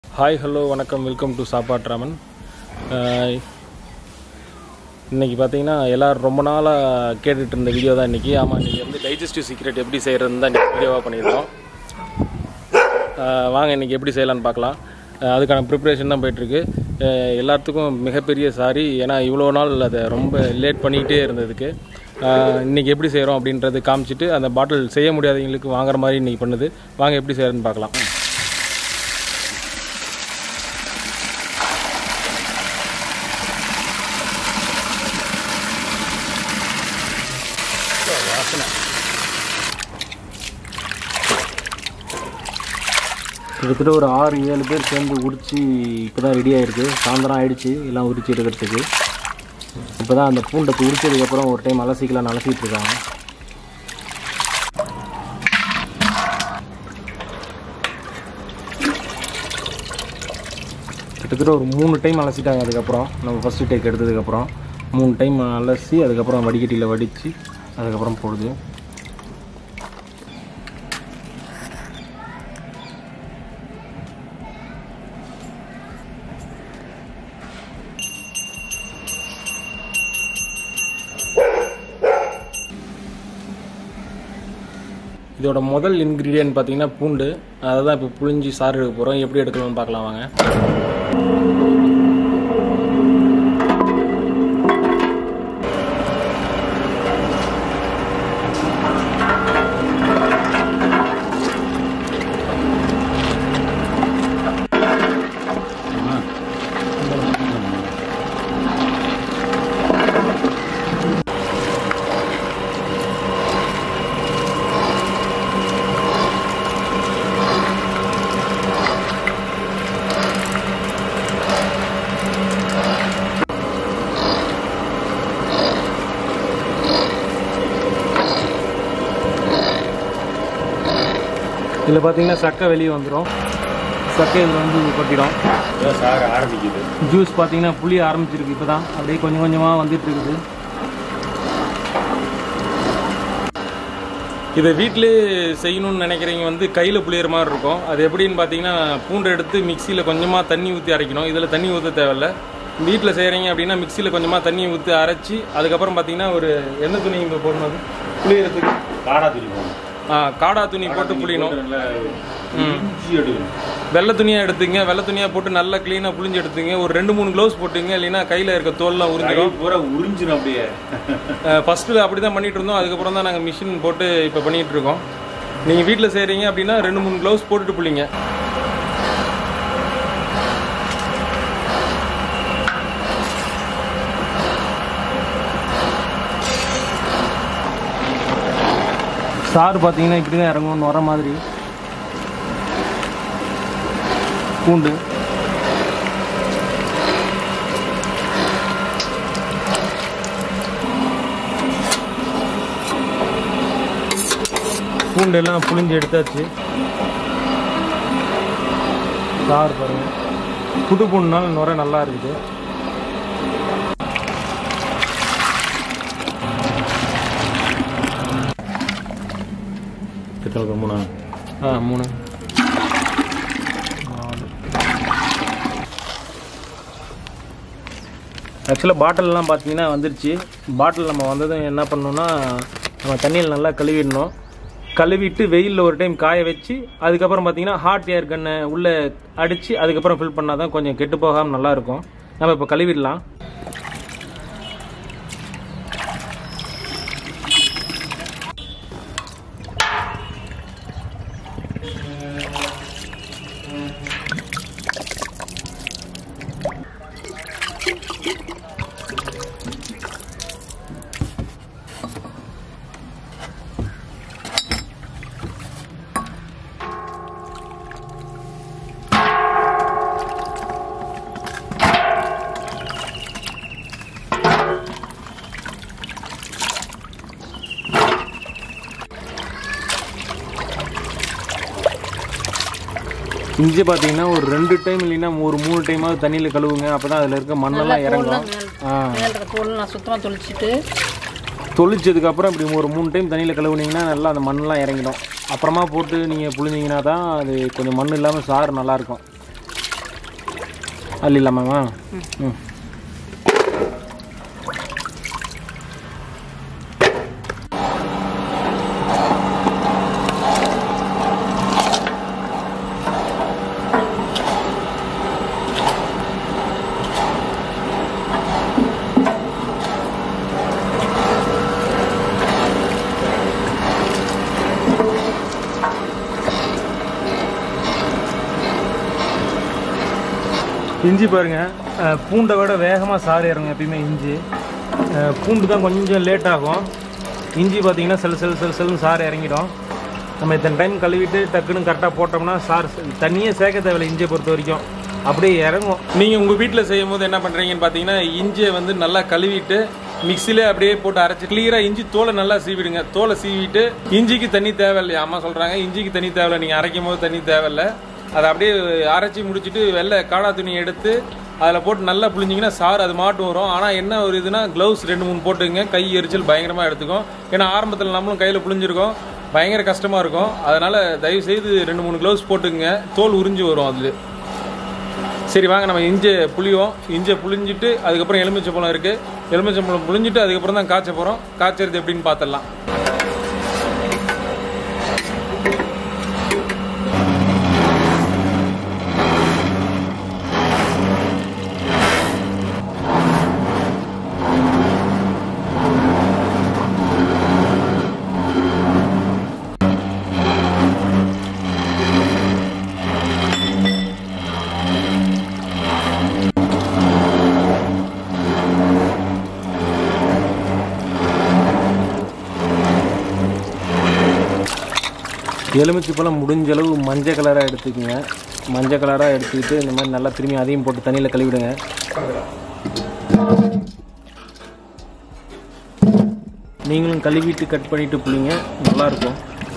Hi hello வணக்கம் welcome to Sappad Raman ah, இன்னைக்கு பார்த்தீங்கன்னா எல்லோரும் ரொம்ப நாளாக கேட்டுட்டு இருந்த வீடியோ தான் இன்றைக்கி ஆமாம் இன்றைக்கி வந்து டைஜஸ்டிவ் சீக்ரெட் எப்படி செய்கிறதுன்னு தான் இன்றைக்கி வீடியோவாக பண்ணியிருக்கோம் அஹ், வாங்க இன்றைக்கி எப்படி செய்யலான்னு பார்க்கலாம் அஹ், அதுக்கான ப்ரிப்ரேஷன் தான் போயிட்டுருக்கு அஹ், எல்லாத்துக்கும் மிகப்பெரிய சாரி ஏன்னா இவ்வளோ நாள் அதை ரொம்ப லேட் பண்ணிக்கிட்டே இருந்ததுக்கு அஹ், இன்னைக்கு எப்படி செய்கிறோம் அப்படின்றது காமிச்சிட்டு அந்த பாட்டில் செய்ய முடியாதவங்களுக்கு வாங்குற மாதிரி இன்றைக்கி பண்ணுது வாங்க எப்படி செய்கிறதுன்னு பார்க்கலாம் கிட்டத்தட்ட ஒரு ஆறு ஏழு பேர் சேர்ந்து உரிச்சு இப்போ தான் ரெடி ஆயிருக்கு சாயந்தரம் ஆயிடுச்சு எல்லாம் உரிச்சு எடுக்கிறதுக்கு இப்போ தான் அந்த பூண்டை உரிச்சதுக்கப்புறம் ஒரு டைம் அலசிக்கலாம் அலசிட்டு இருக்காங்க கிட்டத்தட்ட ஒரு மூணு டைம் அலசிட்டாங்க அதுக்கப்புறம் நம்ம ஃபஸ்ட்டு டேக் எடுத்ததுக்கப்புறம் மூணு டைம் அலசி அதுக்கப்புறம் வடிகட்டியில் வடித்து அதுக்கப்புறம் போடுது இதோட முதல் இன்க்ரீடியன்ட் பார்த்தீங்கன்னா பூண்டு அதை தான் இப்போ புழிஞ்சி சாறு எடுக்க போகிறோம் எப்படி எடுக்கணும்னு பார்க்கலாம் வாங்க இதில் பார்த்தீங்கன்னா சக்கை வெளியே வந்துடும் சக்கை இதில் வந்து கொட்டிடும் சார் ஆரம்பிக்குது ஜூஸ் பார்த்தீங்கன்னா புளிய ஆரம்பிச்சிருக்கு இப்போ தான் அப்படியே கொஞ்சம் கொஞ்சமாக வந்துட்டு இருக்குது இதை வீட்டிலே செய்யணும்னு நினைக்கிறவங்க வந்து கையில் புளியிற மாதிரி இருக்கும் அது எப்படின்னு பார்த்தீங்கன்னா பூண்டை எடுத்து மிக்சியில் கொஞ்சமாக தண்ணி ஊற்றி அரைக்கணும் இதில் தண்ணி ஊற்ற தேவையில்ல வீட்டில் செய்கிறீங்க அப்படின்னா மிக்சியில் கொஞ்சமாக தண்ணி ஊற்றி அரைச்சி அதுக்கப்புறம் பார்த்தீங்கன்னா ஒரு எந்த துணி இங்கே போடணும் அது புளியறதுக்கு காடா துணி போகணும் ஆ காடா துணி போட்டு புளியணும் நல்லா ம் இஞ்சி எடுக்கணும் வெள்ளை துணியாக எடுத்துங்க வெள்ளை துணியாக போட்டு நல்லா க்ளீனாக புளிஞ்சு எடுத்துங்க ஒரு ரெண்டு மூணு க்ளவுஸ் போட்டுங்க இல்லைன்னா கையில் இருக்க தோல்லாம் கை உறிஞ்சிடும் பூரா உறிஞ்சிரும் அப்படியே ஃபஸ்ட்டில் அப்படி தான் பண்ணிட்டு இருந்தோம் அதுக்கப்புறம் தான் நாங்கள் மிஷின் போட்டு இப்போ பண்ணிட்டு இருக்கோம் நீங்கள் வீட்டில் செய்கிறீங்க அப்படின்னா ரெண்டு மூணு க்ளவுஸ் போட்டுட்டு புளிங்க சாறு பார்த்தீங்கன்னா இப்படி தான் இறங்கணும்னு வர மாதிரி பூண்டு பூண்டு எல்லாம் புளிஞ்சு எடுத்தாச்சு சாறு பாருங்க புது பூண்டுனால நுரை நல்லா இருக்குது எத்தனை மூணா ஆ மூணு ஆக்சுவலாக பாட்டில்லாம் பார்த்தீங்கன்னா வந்துருச்சு பாட்டில் நம்ம வந்ததும் என்ன பண்ணணும்னா நம்ம தண்ணியில் நல்லா கழுவிடணும் கழுவிட்டு வெயிலில் ஒரு டைம் காய வச்சு அதுக்கப்புறம் பார்த்தீங்கன்னா ஹாட் ஏர் கன்னை உள்ளே அடித்து அதுக்கப்புறம் ஃபில் பண்ணால் தான் கொஞ்சம் கெட்டு போகாமல் நல்லாயிருக்கும் நம்ம இப்போ கழுவிடலாம் இஞ்சி பார்த்தீங்கன்னா ஒரு ரெண்டு டைம் இல்லைன்னா ஒரு மூணு டைமாவது தண்ணியில் கழுவுங்க அப்போ தான் அதில் இருக்க மண்ணெல்லாம் இறங்கும் ஆ மேல இருக்க தோல் நான் சுத்தமாக தொளிச்சிட்டு தொளிச்சதுக்கப்புறம் இப்படி ஒரு மூணு டைம் தண்ணியில் கழுவுனீங்கன்னா நல்லா அந்த மண்ணெலாம் இறங்கிடும் அப்புறமா போட்டு நீங்கள் புழிஞ்சிங்கன்னா தான் அது கொஞ்சம் மண் இல்லாமல் சாறு நல்லாயிருக்கும் அள்ளிடலாமாம்மா ம் இஞ்சி பாருங்க அஹ், பூண்டை விட வேகமாக சாறு இறங்கும் எப்பயுமே இஞ்சி அஹ், பூண்டு தான் கொஞ்சம் லேட் ஆகும் இஞ்சி பார்த்தீங்கன்னா செல் செல் செல் செல்னு சாறு இறங்கிடும் நம்ம இத்தனை டைம் கழுவிட்டு டக்குன்னு கரெக்டாக போட்டோம்னா சார் தண்ணியே சேர்க்க தேவையில்லை இஞ்சியை பொறுத்த வரைக்கும் அப்படியே இறங்கும் நீங்கள் உங்கள் வீட்டில் செய்யும் போது என்ன பண்ணுறீங்கன்னு பார்த்தீங்கன்னா இஞ்சியை வந்து நல்லா கழுவிட்டு மிக்சிலே அப்படியே போட்டு அரைச்சி கிளியராக இஞ்சி தோலை நல்லா சீவிடுங்க தோலை சீவிட்டு இஞ்சிக்கு தண்ணி தேவையில்லை அம்மா சொல்கிறாங்க இஞ்சிக்கு தண்ணி தேவையில்லை நீங்கள் அரைக்கும் போது தண்ணி தேவையில்லை அதை அப்படியே அரைச்சி முடிச்சுட்டு வெள்ளை காடா துணி எடுத்து அதில் போட்டு நல்லா புழிஞ்சிங்கன்னா சாறு அது மாட்டும் வரும் ஆனால் என்ன ஒரு இதுனா க்ளவுஸ் ரெண்டு மூணு போட்டுங்க கை எரிச்சல் பயங்கரமாக எடுத்துக்கும் ஏன்னா ஆரம்பத்தில் நம்மளும் கையில் புழிஞ்சிருக்கோம் பயங்கர கஷ்டமாக இருக்கும் அதனால் தயவு செய்து ரெண்டு மூணு க்ளவுஸ் போட்டுங்க தோல் உறிஞ்சி வரும் அதில் சரி வாங்க நம்ம இஞ்சை புளியோம் இஞ்சை புளிஞ்சிட்டு அதுக்கப்புறம் எலுமிச்சை பழம் இருக்குது எலுமிச்சை பழம் புளிஞ்சிட்டு அதுக்கப்புறம் தான் காய்ச்ச போகிறோம் காய்ச்சறது எப்படின்னு பார்த்துடலாம் எலுமிச்சை பழம் முடிஞ்ச அளவு மஞ்சள் கலராக எடுத்துக்கோங்க மஞ்சள் கலராக எடுத்துக்கிட்டு இந்த மாதிரி நல்லா திரும்பி அதையும் போட்டு தண்ணியில் கழுவிடுங்க நீங்களும் கழுவிட்டு கட் பண்ணிட்டு புளிங்க நல்லாயிருக்கும்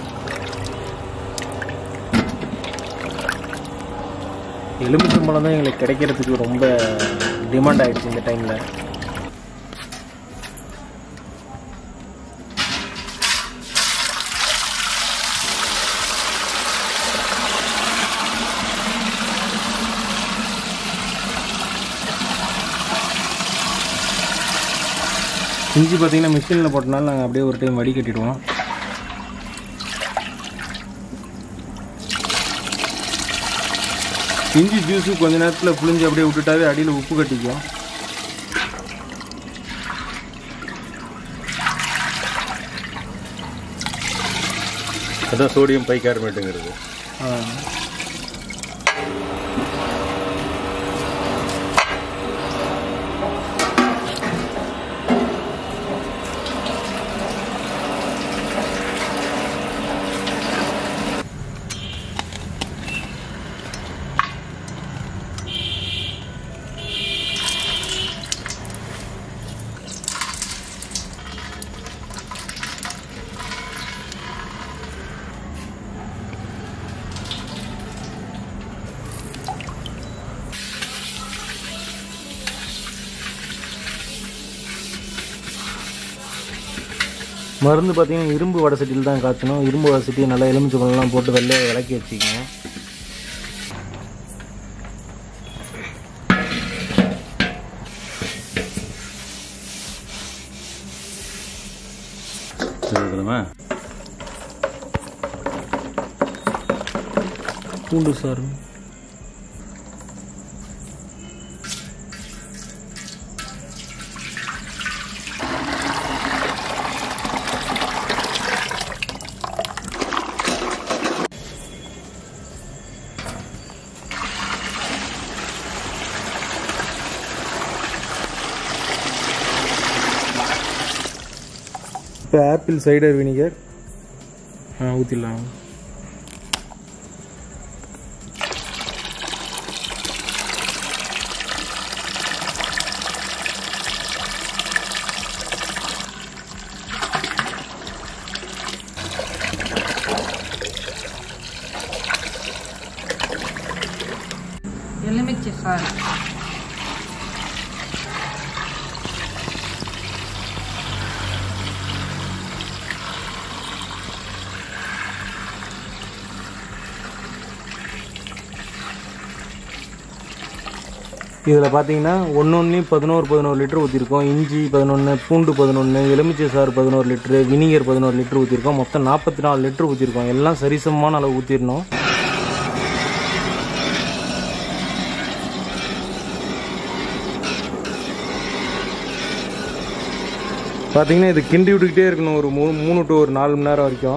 எலுமிச்சம்பழம் தான் எங்களுக்கு கிடைக்கிறதுக்கு ரொம்ப டிமாண்ட் ஆயிடுச்சு இந்த டைமில் இஞ்சி பார்த்தீங்கன்னா மிஷினில் போட்டனால நாங்கள் அப்படியே ஒரு டைம் வடி கட்டிடுவோம் இஞ்சி ஜூஸு கொஞ்ச நேரத்தில் புளிஞ்சு அப்படியே விட்டுட்டாவே அடியில் உப்பு கட்டிக்கும் அதான் சோடியம் பைகார்பேட்டுங்கிறது ஆ. மருந்து பார்த்தீங்கன்னா இரும்பு வடை சட்டியில் தான் காய்ச்சணும் இரும்பு வடை சட்டியை நல்லா எலுமிச்சை பழம்லாம் போட்டு வெள்ளை விளக்கி வச்சுக்கோங்க சொல்லுமா பூண்டு சாறு இப்போ ஆப்பிள் சைடர் வினிகர் ஆ ஊற்றிடலாம் எலுமிச்சை சாறு இதில் பார்த்தீங்கன்னா ஒன்று ஒன்றுலையும் பதினோரு பதினோரு லிட்டர் ஊற்றிருக்கோம் இஞ்சி பதினொன்று பூண்டு பதினொன்று எலுமிச்சை சாறு பதினோரு லிட்டரு வினிகர் பதினோரு லிட்டர் ஊற்றிருக்கோம் மொத்தம் நாற்பத்தி நாலு லிட்டர் ஊற்றிருக்கோம் எல்லாம் சரிசமமான அளவு ஊற்றிடணும் பார்த்தீங்கன்னா இது கிண்டி விட்டுக்கிட்டே இருக்கணும் ஒரு மூணு மூணு டு ஒரு நாலு மணி நேரம் வரைக்கும்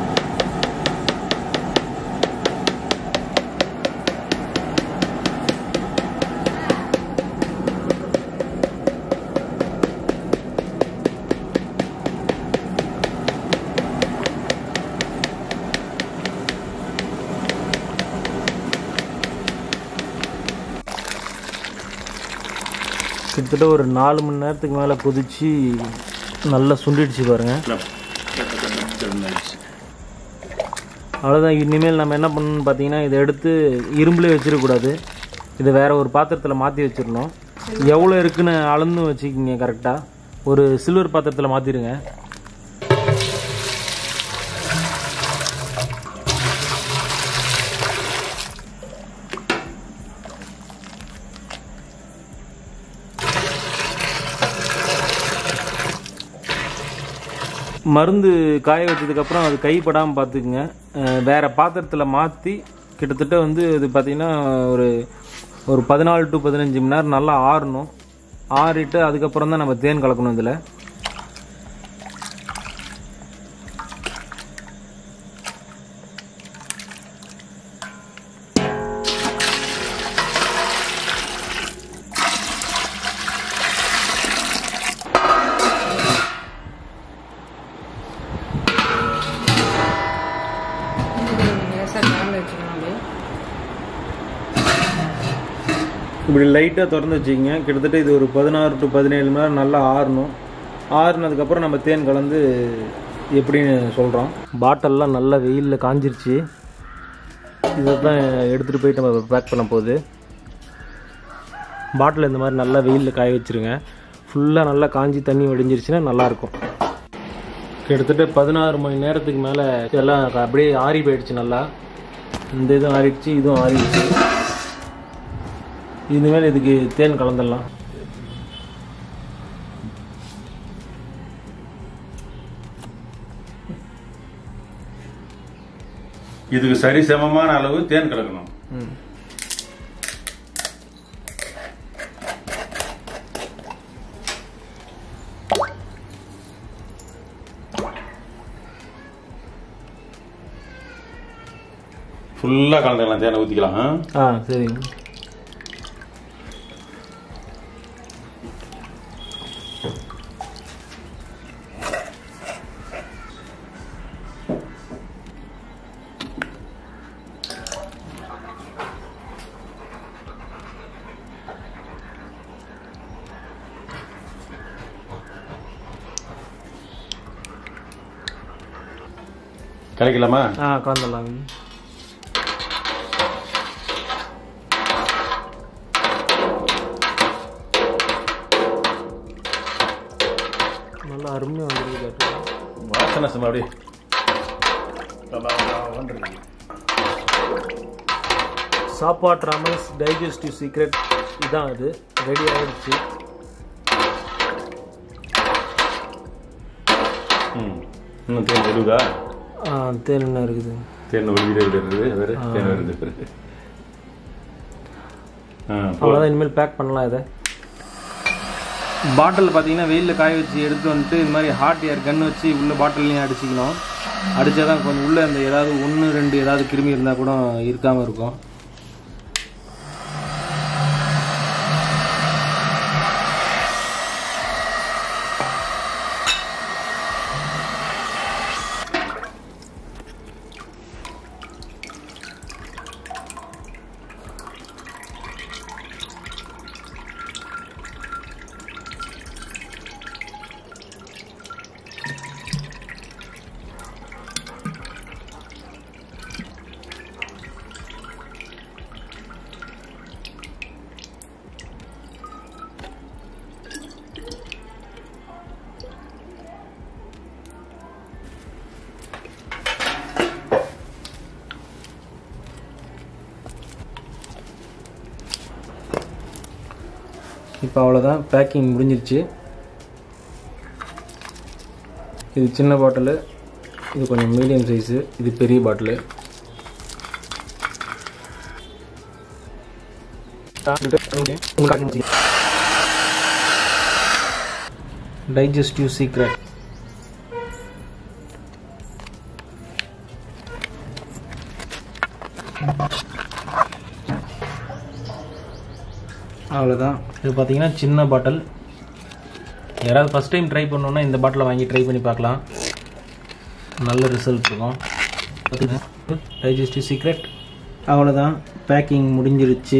கிட்டத்தட்ட ஒரு நாலு மணி நேரத்துக்கு மேலே கொதிச்சு நல்லா சுண்டிடுச்சு பாருங்கள் அவ்வளோதான் இனிமேல் நம்ம என்ன பண்ணணும்னு பார்த்தீங்கன்னா இதை எடுத்து இரும்புலேயே வச்சிடக்கூடாது இதை வேற ஒரு பாத்திரத்தில் மாற்றி வச்சிடணும் எவ்வளோ இருக்குன்னு அளந்து வச்சுக்கிங்க கரெக்டாக ஒரு சில்வர் பாத்திரத்தில் மாற்றிடுங்க மருந்து காய வச்சதுக்கப்புறம் அது கைப்படாமல் பார்த்துக்குங்க அஹ் வேற பாத்திரத்தில் மாற்றி கிட்டத்தட்ட வந்து இது பார்த்தீங்கன்னா ஒரு ஒரு பதினாலு டு பதினஞ்சு மணி நேரம் நல்லா ஆறணும் ஆறிட்டு அதுக்கப்புறம் தான் நம்ம தேன் கலக்கணும் இதில் லேசாக கலந்து வச்சுக்கணும் அப்படியே இப்படி லைட்டாக திறந்து வச்சுக்கிங்க கிட்டத்தட்ட இது ஒரு பதினாறு டு பதினேழு மணி நேரம் நல்லா ஆறணும் ஆறுனதுக்கப்புறம் நம்ம தேன் கலந்து எப்படின்னு சொல்கிறோம் பாட்டில்லாம் நல்லா வெயிலில் காஞ்சிருச்சு இதை தான் எடுத்துகிட்டு போயிட்டு நம்ம பேக் பண்ண போகுது பாட்டில் இந்த மாதிரி நல்லா வெயிலில் காய வச்சுருங்க ஃபுல்லாக நல்லா காஞ்சி தண்ணி வடிஞ்சிருச்சுன்னா நல்லாயிருக்கும் கிட்டத்தட்ட பதினாறு மணி நேரத்துக்கு மேலே எல்லாம் அப்படியே ஆறி போயிடுச்சு நல்லா இந்த இதுவும் ஆறிடுச்சு இதுவும் ஆறிடுச்சு இனிமேல் இதுக்கு தேன் கலந்துடலாம் இதுக்கு சரிசமமான அளவு தேன் கலக்கணும் ஃபுல்லாக கலந்துக்கலாம் தேனை ஊற்றிக்கலாம் ஆ சரிங்க கலக்கலாமா ஆ கலந்துடலாம் நல்லா அருமையாக வந்துருக்கு வாசனை சும்மா அப்படியே சாப்பாட் ராமன்ஸ் டைஜஸ்டிவ் சீக்ரெட் இதான் அது ரெடி ஆயிடுச்சு ம் இன்னும் தேன் விழுதா ஆ, தேன் என்ன இருக்குது தேன் ஒழுகிட்டே விடுறது வேறு தேன் வருது பிறகு ஆ போ. அவ்வளோதான் இனிமேல் பேக் பண்ணலாம் இதை பாட்டில் பார்த்தீங்கன்னா வெயிலில் காய வச்சு எடுத்து வந்துட்டு இந்த மாதிரி ஹாட் ஏர் கன் வச்சு உள்ள பாட்டில்லையும் அடிச்சிக்கணும் அடித்தா தான் கொஞ்சம் உள்ளே அந்த ஏதாவது ஒன்று ரெண்டு ஏதாவது கிருமி இருந்தால் கூட இருக்காமல் இருக்கும் இப்போ அவ்வளோதான் பேக்கிங் முடிஞ்சிருச்சு இது சின்ன பாட்டிலு இது கொஞ்சம் மீடியம் சைஸு இது பெரிய பாட்டிலு டைஜஸ்டிவ் சீக்ரெட் அவ்வளோதான் இது பார்த்தீங்கன்னா சின்ன பாட்டில் யாராவது ஃபஸ்ட் டைம் ட்ரை பண்ணணுன்னா இந்த பாட்டிலை வாங்கி ட்ரை பண்ணி பார்க்கலாம் நல்ல ரிசல்ட் இருக்கும் டைஜஸ்டிவ் சீக்ரெட் அவ்வளோதான் பேக்கிங் முடிஞ்சிருச்சு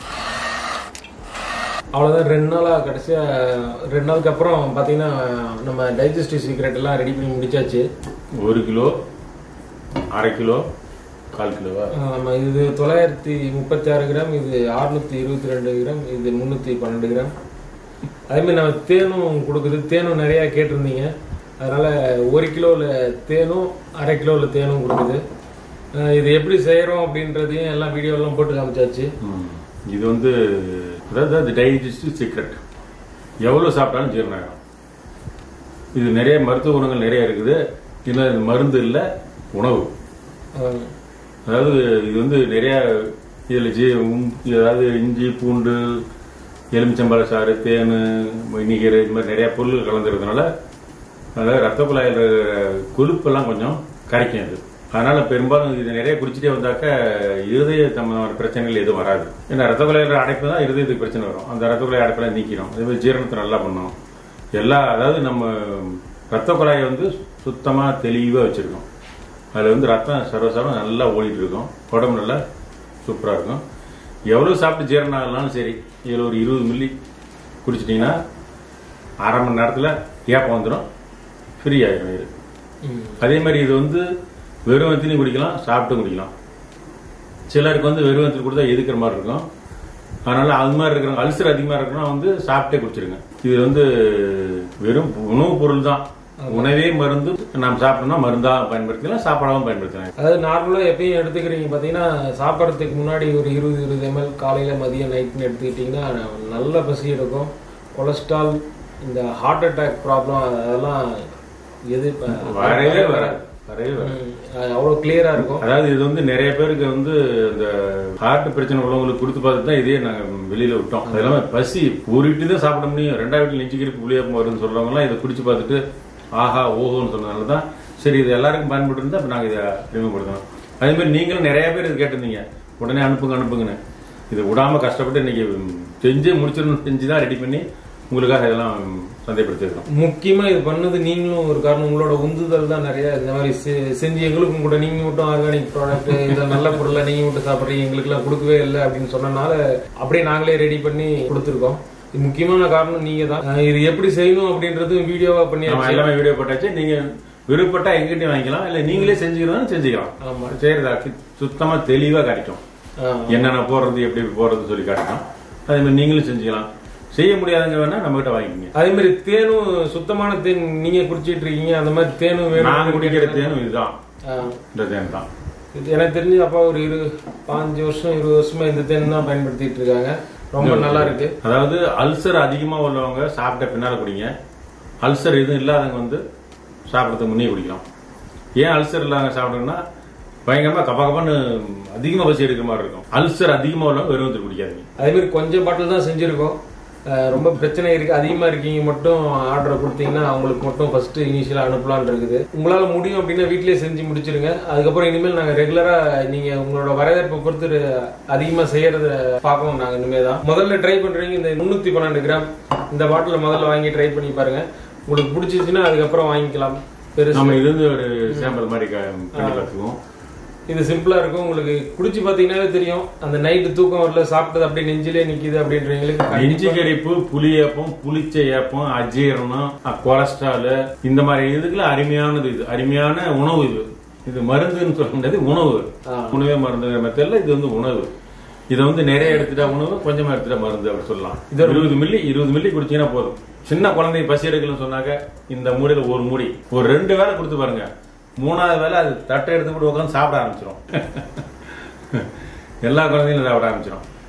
அவ்வளோதான் ரெண்டு நாளாக கடைசியாக ரெண்டு நாளுக்கு அப்புறம் பார்த்தீங்கன்னா நம்ம டைஜஸ்டிவ் சீக்ரெட் எல்லாம் ரெடி பண்ணி முடிச்சாச்சு ஒரு கிலோ அரை கிலோ கால் கிலோவா ஆஹ் நம்ம இது தொள்ளாயிரத்தி முப்பத்தி ஆறு கிராம் இது அறுநூத்தி இருபத்தி ரெண்டு கிராம் இது முந்நூற்றி பன்னெண்டு கிராம் அதேமாதிரி நம்ம தேனும் கொடுக்குது தேனும் நிறையா கேட்டிருந்தீங்க அதனால ஒரு கிலோவில் தேனும் அரை கிலோவில் தேனும் கொடுக்குது ஆஹ் இது எப்படி செய்கிறோம் அப்படின்றதையும் எல்லாம் வீடியோலாம் போட்டு காமிச்சாச்சு ம். இது வந்து அதாவது அது டைஜஸ்டிவ் சீக்ரெட் எவ்வளோ சாப்பிட்டாலும் ஜீரணம் ஆகும் இது நிறைய மருத்துவ குணங்கள் நிறைய இருக்குது இல்லை இது மருந்து இல்லை உணவு ஆஹ் அதாவது இது வந்து நிறைய இதில் ஜீ உம், அதாவது இஞ்சி பூண்டு எலுமிச்சம்பழ சாறு தேன் வினிகர் இது மாதிரி நிறைய பொருள் கலந்துறதுனால அதாவது ரத்த குழாயில் இருக்கிற கொழுப்பெல்லாம் கொஞ்சம் கரைக்கும் இது அதனால பெரும்பாலும் இது நிறைய குடிச்சிட்டே வந்தாக்க இருதய சம்பந்தமான பிரச்சனைகள் எதுவும் வராது ஏன்னா ரத்த குழாயில் அடைப்பு தான் இருதயத்துக்கு பிரச்சனை வரும் அந்த ரத்த குழாய் அடைப்பெல்லாம் நீக்கிறோம் அதே மாதிரி ஜீரணத்தை நல்லா பண்ணும் எல்லா அதாவது நம்ம ரத்த குழாயை வந்து சுத்தமாக தெளிவாக வச்சிருக்கோம் அதில் வந்து ரத்தம் சர்வசாரம் நல்லா ஓடிட்டு இருக்கும் உடம்பு நல்லா சூப்பராக இருக்கும் எவ்வளோ சாப்பிட்டு ஜீரணம் ஆகலாம்னு சரி இதில் ஒரு இருபது மில்லி குடிச்சிட்டிங்கன்னா அரை மணி நேரத்தில் ஏப்பம் வந்துடும் ஃப்ரீ ஆயிடும் இது அதே மாதிரி இது வந்து வெறும் வத்திலையும் குடிக்கலாம் சாப்பிட்டும் குடிக்கலாம் சிலருக்கு வந்து வெறும் வத்தில் கொடுத்தா எதுக்கிற மாதிரி இருக்கும் அதனால அது மாதிரி இருக்கிறவங்க அல்சர் அதிகமாக இருக்கணும் வந்து சாப்பிட்டே குடிச்சிருங்க இது வந்து வெறும் உணவுப் பொருள் தான் உணவே மருந்து நாம் சாப்பிட்டோம்னா மருந்தா பயன்படுத்திக்கலாம் சாப்பாடாவும் பயன்படுத்தலாம் அதாவது நார்மலாக எப்பயும் எடுத்துக்கிறீங்க பார்த்தீங்கன்னா சாப்பிட்றதுக்கு முன்னாடி ஒரு இருபது இருபது எம்எல் காலையில் மதியம் நைட்னு எடுத்துக்கிட்டிங்கன்னா நல்ல பசி எடுக்கும் கொலஸ்ட்ரால் இந்த ஹார்ட் அட்டாக் ப்ராப்ளம் அதெல்லாம் எது வரவே வராது வரவே வராது ம், அது அவ்வளோ கிளியராக இருக்கும் அதாவது இது வந்து நிறைய பேருக்கு வந்து இந்த ஹார்ட் பிரச்சனை உள்ளவங்களுக்கு கொடுத்து பார்த்துட்டு தான் இதே நாங்க வெளியில விட்டோம் அது இல்லாம பசி ஒரு இட்லி தான் சாப்பிட முடியும் ரெண்டாவது வீட்டில் நெஞ்சு கிருப்பு புளியப்பம் வருதுன்னு சொல்றவங்க எல்லாம் இதை குடிச்சு பார்த்துட்டு ஆஹா ஓஹோன்னு சொன்னதுனால தான் சரி இது எல்லாருக்கும் பயன்பட்டு இருந்தா அப்ப நாங்க இதை அறிமுகப்படுத்தணும் அதே மாதிரி நீங்களும் நிறைய பேர் இது கேட்டிருந்தீங்க உடனே அனுப்புங்க அனுப்புங்கன்னு இது விடாம கஷ்டப்பட்டு இன்னைக்கு செஞ்சே முடிச்சிடணும் செஞ்சு தான் ரெடி பண்ணி உங்களுக்காக இதெல்லாம் சந்தைப்படுத்திருக்கோம் முக்கியமா இது பண்ணது நீங்களும் ஒரு காரணம் உங்களோட உந்துதல் தான் நிறைய இந்த மாதிரி செ- செஞ்சு எங்களுக்கும் கூட நீங்க மட்டும் ஆர்கானிக் ப்ராடக்ட் இதை நல்ல பொருளை நீங்க மட்டும் சாப்பிட்றீங்க எங்களுக்கு எல்லாம் கொடுக்கவே இல்லை அப்படின்னு சொன்னனால அப்படியே நாங்களே ரெடி பண்ணி கொடுத்துருக்கோம் இது முக்கியமான காரணம் நீங்க தான் அஹ் இது எப்படி செய்யணும் அப்படின்றது வீடியோவா நம்ம பண்ணியாச்சு எல்லாமே வீடியோ போட்டாச்சு நீங்க விருப்பப்பட்டா எங்கிட்டயும் வாங்கிக்கலாம் இல்ல நீங்களே செஞ்சுக்கிறதா செஞ்சுக்கலாம் ஆமா. செய்யறதா சுத்தமா தெளிவா காட்டிட்டோம் அஹ் என்னென்ன போடுறது எப்படி எப்படி போடுறது சொல்லி காட்டிட்டோம் அதே மாதிரி நீங்களும் செஞ்சுக்கலாம் செய்ய முடியாதவங்க வேணா நம்ம கிட்ட வாங்கிக்கோங்க அதே மாதிரி தேனும் சுத்தமான தேன் நீங்க குடிச்சிட்டு இருக்கீங்க அந்த மாதிரி தேனும் வேணும் நான் குடிக்கிற தேனும் இதுதான் அஹ் இந்த தேன் தான் இது எனக்கு தெரிஞ்சு அப்பா ஒரு இரு பாஞ்சு வருஷம் இருபது வருஷமா இந்த தேன் தான் பயன்படுத்திட்டு இருக்காங்க ரொம்ப நல்லா இருக்கு அதாவது அல்சர் அதிகமா உள்ளவங்க சாப்பிட்ட பின்னால குடிங்க அல்சர் எதுவும் இல்லாதவங்க வந்து சாப்பிடறதுக்கு முன்னே குடிக்கலாம் ஏன் அல்சர் இல்லாதவங்க சாப்பிடணும்னா பயங்கரமா கப்ப கப்பன்னு அதிகமா பசி எடுக்கிற மாதிரி இருக்கும் அல்சர் அதிகமா உள்ளவங்க வெறும் வச்சு குடிக்காதீங்க அதே மாதிரி கொஞ்சம் பாட்டில் தான் செஞ்சிருக்கோம் அஹ் ரொம்ப பிரச்சனை இருக்கு அதிகமா இருக்கீங்க மட்டும் ஆர்டர் கொடுத்தீங்கன்னா அவங்களுக்கு மட்டும் ஃபர்ஸ்ட் இனிஷியலா அனுப்பலாம்னு இருக்குது உங்களால முடியும் அப்படின்னா வீட்லயே செஞ்சு முடிச்சிருங்க அதுக்கப்புறம் இனிமேல் நாங்க ரெகுலரா நீங்க உங்களோட வரவேற்பை பொறுத்து அதிகமா செய்யறத பார்ப்போம் நாங்க இனிமே தான் முதல்ல ட்ரை பண்றீங்க இந்த முன்னூத்தி பன்னெண்டு கிராம் இந்த பாட்டில முதல்ல வாங்கி ட்ரை பண்ணி பாருங்க உங்களுக்கு பிடிச்சிச்சுன்னா அதுக்கப்புறம் வாங்கிக்கலாம் பெருசு நம்ம இது வந்து ஒரு சாம்பிள் மாதிரி க- பண்ணி பார்த்துக்குவோம் இது சிம்பிளா இருக்கும் உங்களுக்கு குடிச்சு பாத்தீங்கன்னாவே தெரியும் அந்த நைட்டு தூக்கம் வரல சாப்பிட்டது அப்படியே நெஞ்சிலே நிக்குது அப்படின்றவங்களுக்கு நெஞ்சு கரிப்பு புளியப்பம் புளிச்ச ஏப்பம் அஜீரணம் அ, கொலஸ்ட்ரால் இந்த மாதிரி இதுக்குலாம் அருமையானது இது அருமையான உணவு இது இது மருந்துன்னு சொல்ல முடியாது உணவு ஆ. உணவே மருந்துங்கிற மெத்தட்ல இது வந்து உணவு இதை வந்து நிறைய எடுத்துட்டா உணவு கொஞ்சமா எடுத்துட்டா மருந்து அப்படி சொல்லலாம் இருபது மில்லி இருபது மில்லி குடிச்சீங்கன்னா போதும் சின்ன குழந்தை பசி எடுக்கலன்னு சொன்னாக்க இந்த மூடியில ஒரு மூடி ஒரு ரெண்டு வேளை கொடுத்து பாருங்க மூணாவது வேளை அது தட்டை எடுத்து போட்டு உட்காந்து சாப்பிட ஆரம்பிச்சிடும் எல்லா குழந்தைகளும் சாப்பிட ஆரம்பிச்சிடும்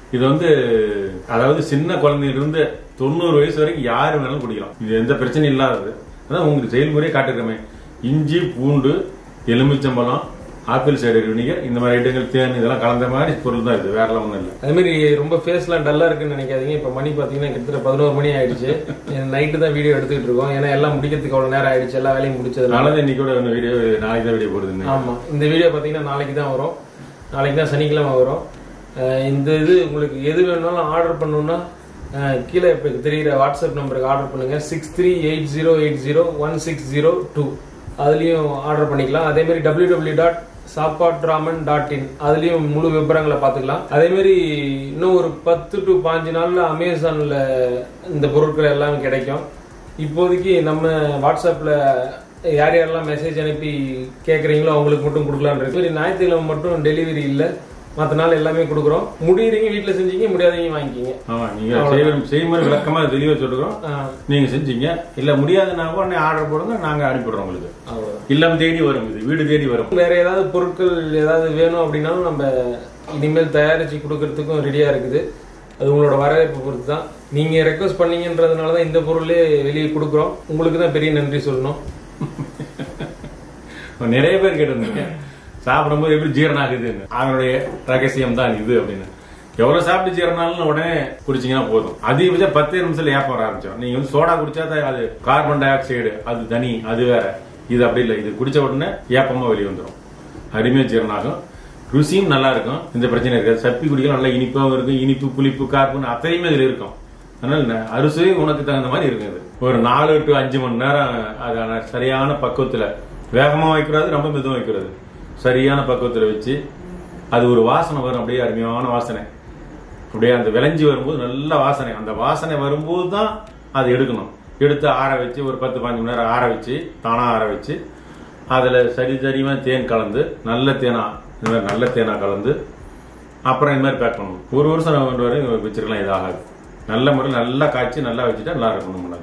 இது வந்து அதாவது சின்ன குழந்தையிலிருந்து தொண்ணூறு வயசு வரைக்கும் யாரு வேணாலும் குடிக்கலாம் இது எந்த பிரச்சனையும் இல்லாதது அதான் உங்களுக்கு செயல்முறையே காட்டிருக்கமே இஞ்சி பூண்டு எலுமிச்சம்பழம் ஆப்பிள் சைடர் வினிகர் இந்த மாதிரி ஐட்டங்கள் தேன் இதெல்லாம் கலந்த மாதிரி பொருள் தான் இது வேறலாம் ஒன்றும் இல்லை அதே மாதிரி ரொம்ப ஃபேஸ்லாம் டல்லா இருக்குன்னு நினைக்காதீங்க இப்போ மணி பார்த்தீங்கன்னா கிட்டத்தட்ட பதினோரு மணி ஆயிடுச்சு நைட்டு தான் வீடியோ எடுத்துக்கிட்டு இருக்கோம் ஏன்னா எல்லாம் முடிக்கிறதுக்கு அவ்வளோ நேரம் ஆயிடுச்சு எல்லா வேலையும் முடிச்சதுனால நாளைக்கு இன்னைக்கு கூட வீடியோ நாளைக்கு தான் வீடியோ போடுதுன்னு ஆமா இந்த வீடியோ பார்த்தீங்கன்னா நாளைக்கு தான் வரும் நாளைக்கு தான் சனிக்கிழமை வரும் அஹ் இந்த இது உங்களுக்கு எது வேணும்னாலும் ஆர்டர் பண்ணணும்னா அஹ் கீழே இப்போ தெரியுற வாட்ஸ்அப் நம்பருக்கு ஆர்டர் பண்ணுங்க six three eight zero eight zero one six zero two அதுலேயும் ஆர்டர் பண்ணிக்கலாம் அதே மாதிரி டபிள்யூ டபிள்யூ டாட் சாப்பாட்ராமன் டாட் இன் அதுலேயும் முழு விவரங்களை பார்த்துக்கலாம் அதே மாதிரி இன்னும் ஒரு பத்து டு பாஞ்சு நாளில் அமேசானில் இந்த பொருட்கள் எல்லாம் கிடைக்கும் இப்போதைக்கு நம்ம வாட்ஸ்அப்பில் யார் யாரெல்லாம் மெசேஜ் அனுப்பி கேட்குறீங்களோ அவங்களுக்கு மட்டும் கொடுக்கலான்னு இருக்கு சரி ஞாயிற்றுக்கிழமை மட்டும் டெலிவரி இல்லை மற்ற நாள் எல்லாமே கொடுக்குறோம் முடியுறீங்க வீட்டில் செஞ்சீங்க முடியாதீங்க வாங்கிக்கிங்க ஆமா நீங்க செய்ய- செய்முறை விளக்கமா தெளிவா சொல்றோம் ஆ, நீங்க செஞ்சீங்க இல்ல முடியாதுன்னா உடனே ஆர்டர் போடுங்க நாங்க அனுப்பிடுறோம் உங்களுக்கு அவ்வளவுதான். இல்லம் தேடி வரும் இது வீடு தேடி வரும் வேற ஏதாவது பொருட்கள் ஏதாவது வேணும் அப்படின்னாலும் நம்ம இனிமேல் தயாரிச்சு கொடுக்கறதுக்கும் ரெடியா இருக்குது அது உங்களோட வரவேற்பு பொறுத்து தான் நீங்க ரெக்வஸ்ட் பண்ணீங்கன்றதுனால தான் இந்த பொருளே வெளியே கொடுக்குறோம் உங்களுக்கு தான் பெரிய நன்றி சொல்லணும் நிறைய பேர் கேட்டிருந்தீங்க சாப்பிடும்போது எப்படி ஜீரணம் ஆகுதுன்னு அதனுடைய ரகசியம் தான் இது அப்படின்னு எவ்வளவு சாப்பிட்டு ஜீரணாலும் உடனே குடிச்சீங்கன்னா போதும் அதிகபட்சம் பத்து நிமிஷத்துல ஏப்பம் வர ஆரம்பிச்சிடும் நீங்க வந்து சோடா குடிச்சா தான் அது கார்பன் டை ஆக்சைடு அது தனி அது வேற இது அப்படி இல்லை இது குடிச்ச உடனே ஏப்பமா வெளியே வந்துடும் அருமையா ஜீரணம் ஆகும் ருசியும் நல்லா இருக்கும் இந்த பிரச்சனை இருக்காது சப்பி குடிக்கலாம் நல்லா இனிப்பாவும் இருக்கும் இனிப்பு புளிப்பு கார்பன் அத்தனையுமே இதுல இருக்கும் அதனால ந- அரிசி உனக்கு தகுந்த மாதிரி இருக்கும் இது ஒரு நாலு டு அஞ்சு மணி நேரம் அதான சரியான பக்குவத்துல வேகமா வைக்கிறது ரொம்ப மெதுவா வைக்கிறது சரியான பக்குவத்துல வச்சு அது ஒரு வாசனை வரும் அப்படியே அருமையான வாசனை அப்படியே அந்த விளைஞ்சி வரும்போது நல்ல வாசனை அந்த வாசனை வரும்போது தான் அதை எடுக்கணும் எடுத்து ஆற வச்சு ஒரு பத்து பாஞ்சு மணி நேரம் ஆற வச்சு தானா ஆற வச்சு அதுல சரி சரிமா தேன் கலந்து நல்ல தேனா இந்த மாதிரி நல்ல தேனா கலந்து அப்புறம் இந்த மாதிரி பேக் பண்ணணும் ஒரு வருஷம் நம்ம ரெண்டு வரையும் வச்சிருக்கலாம் இது ஆகாது நல்ல முறையில் நல்லா காய்ச்சி நல்லா வச்சுட்டா நல்லா இருக்கும் நம்மளால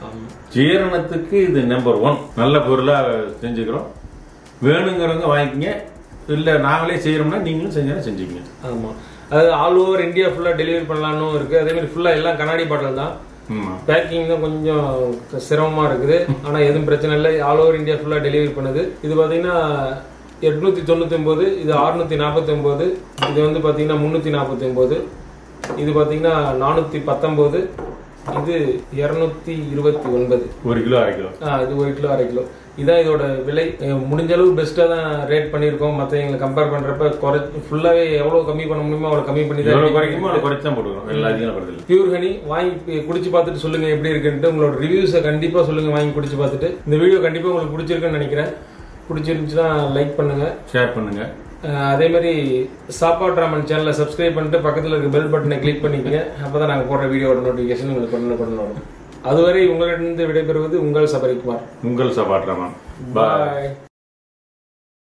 ஜீரணத்துக்கு இது நம்பர் ஒன் நல்ல பொருளா செஞ்சுக்கிறோம் வேணுங்கிறவங்க வாங்கிக்கங்க இல்ல நாங்களே செய்யறோம்னா நீங்களும் செஞ்சா செஞ்சுக்கங்க ஆமா அதாவது ஆல் ஓவர் இந்தியா ஃபுல்லா டெலிவரி பண்ணலாம்னு இருக்கு அதே மாதிரி ஃபுல்லா எல்லாம் கண்ணாடி பாட்டில் தான் ஆமா பேக்கிங் தான் கொஞ்சம் சிரமமா இருக்குது ஆனா எதுவும் பிரச்சனை இல்லை ஆல் ஓவர் இந்தியா ஃபுல்லா டெலிவரி பண்ணுது இது பாத்தீங்கன்னா எட்நூத்தி தொண்ணூத்தி ஒன்பது இது அறுநூத்தி நாற்பத்தி ஒன்பது இது வந்து பாத்தீங்கன்னா முன்னூத்தி நாற்பத்தி ஒன்பது இது பாத்தீங்கன்னா நானூத்தி பத்தொன்பது இது இருநூத்தி இருபத்தி ஒன்பது ஒரு கிலோ அரை கிலோ ஆ, இது ஒரு கிலோ அரை கிலோ இதான் இதோட விலை அஹ் முடிஞ்ச அளவு பெஸ்ட்டாக தான் ரேட் பண்ணியிருக்கோம் மற்றவங்களை கம்பேர் பண்ணுறப்ப குறை ஃபுல்லாகவே எவ்வளோ கம்மி பண்ண முடியுமோ அவ்வளோ கம்மி பண்ணி எவ்வளவு தான் குறைக்குமோ அவ்வளவு குறைச்சு தான் போட்டுக்கிறோம் எல்லாத்தையும் குறைச்சல பியூர் ஹனி வாங்கி பி- குடிச்சு பார்த்துட்டு சொல்லுங்க எப்படி இருக்குன்ட்டு உங்களோட ரிவ்யூஸை கண்டிப்பாக சொல்லுங்க வாங்கி குடிச்சு பார்த்துட்டு இந்த வீடியோ கண்டிப்பாக உங்களுக்கு பிடிச்சிருக்குன்னு நினைக்கிறேன் பிடிச்சிருந்துச்சுன்னா லைக் பண்ணுங்க ஷேர் பண்ணுங்க அஹ் அதே மாதிரி சாப்பாடு ராமன் சேனலை சப்ஸ்கிரைப் பண்ணிட்டு பக்கத்தில் இருக்க பெல் பட்டனை கிளிக் பண்ணிக்கங்க அப்போ தான் நாங்கள் போடுற வீடியோட நோட்டிஃபிகேஷன் உங்களுக்கு உடனே உடனே வரும் அதுவரை உங்களிடமிருந்து விடைபெறுவது உங்கள் சபரிக்குமார் உங்கள் சபாட்ரமான் பாய் பாய்